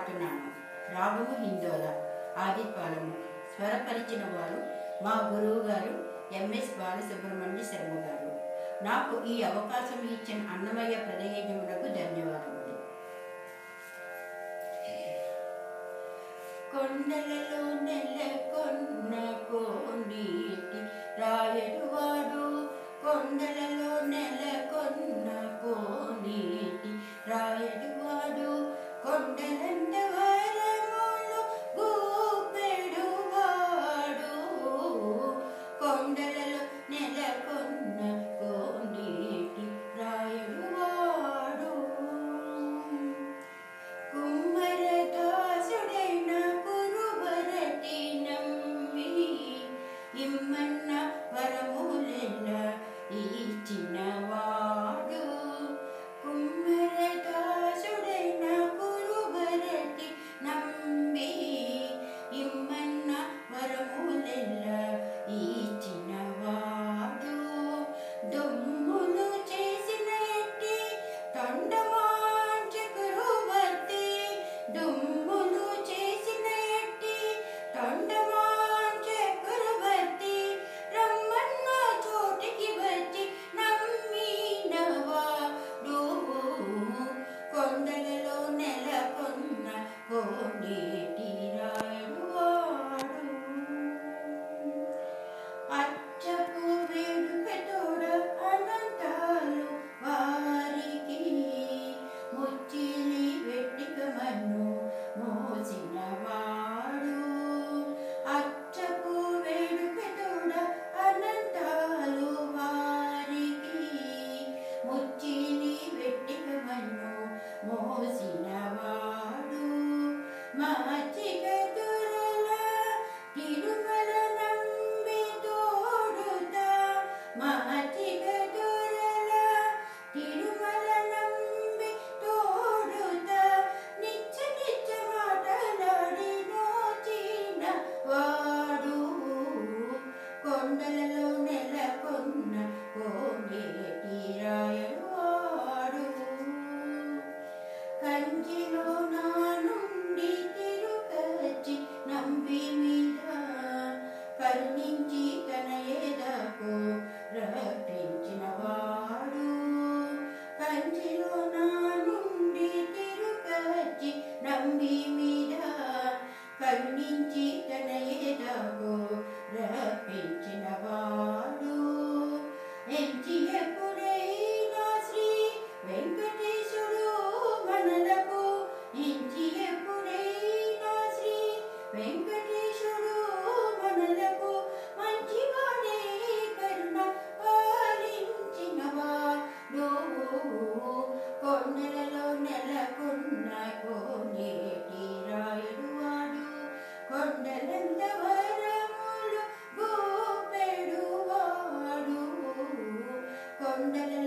పాడుతున్నాను రాగము హిందోల ఆదిత్వాలము స్వరపరిచిన వారు మా గురువు గారు ఎంఎస్ బాలసుబ్రహ్మణ్య శర్మ గారు నాకు ఈ అవకాశం ఇచ్చిన అన్నమయ్య ప్రదేశమునకు ధన్యవాదములు కొండలలో నెలకొన్న కోనీటి రాయడువాడు కొండలలో నెలకొన్న కోనీటి రాయడువాడు కొండలంత వరములు గూపెడువాడు కొండలలో నెలకొన్న కోనీటి రాయడువాడు కుమ్మరదాసుడైన కురువరటి నమ్మి ఇమ్మన్న వరములెల్ల ఇచ్చినవాడు కుమ్మరదాసుడైన కురువరటి నమ్మి ఇమ్మన్న వరములెల్ల ఇచ్చినవాడు దొమ్ములు చేసిన ఎట్టి తొండమాంచకురువర్తి దుమ్ములు చేసిన ఎట్టి తొండమాంచకురువర్తి రమ్మన్న చోటికి వచ్చి నమ్మినవాడు కొండలలో నెలకొన్న కోనేటి రాయుడువాడు అచ్చపు వేడుకతోడ అనంతాలు వారికి ముచ్చిలి వెట్టిక మన్ను మోసిన వాడు అచ్చపు వేడుకతోడ అనంతాలు వారికి ముచ్చిలి వెట్టిక మన్ను మోసిన వాడు మాచిక దొరల తిరుమల నంబి తోడుతా మాచిక దొరల తిరుమల నంబి తోడుతా నిచ్చ నిచ్చ మాటలాడి నోచిన వాడు కొండలలో నెలకొన్న కోనేటి రాయడు వాడు కంచిలో నా నుండి తిరుగచ్చి నంబి మీద కరుణించి తన ఏదకు రక్షించిన వాడు కంచిలో నా నుండి తిరుగచ్చి నంబి మీద కరుణించి తన ఏదకు రక్షించిన వాడు ఎంచి ఎప్పుడైనా శ్రీ వెంకటేశుడు మనలకు ఎంచి ఎప్పుడైనా శ్రీ వెంకటేశుడు మనలకు మంచివాడే కరుణ పాలించిన వాడు కొండలలో నెలకొన్న కోనేటి రాయుడు వాడు కొండలంత వరములు గోపెడు వాడు కొండల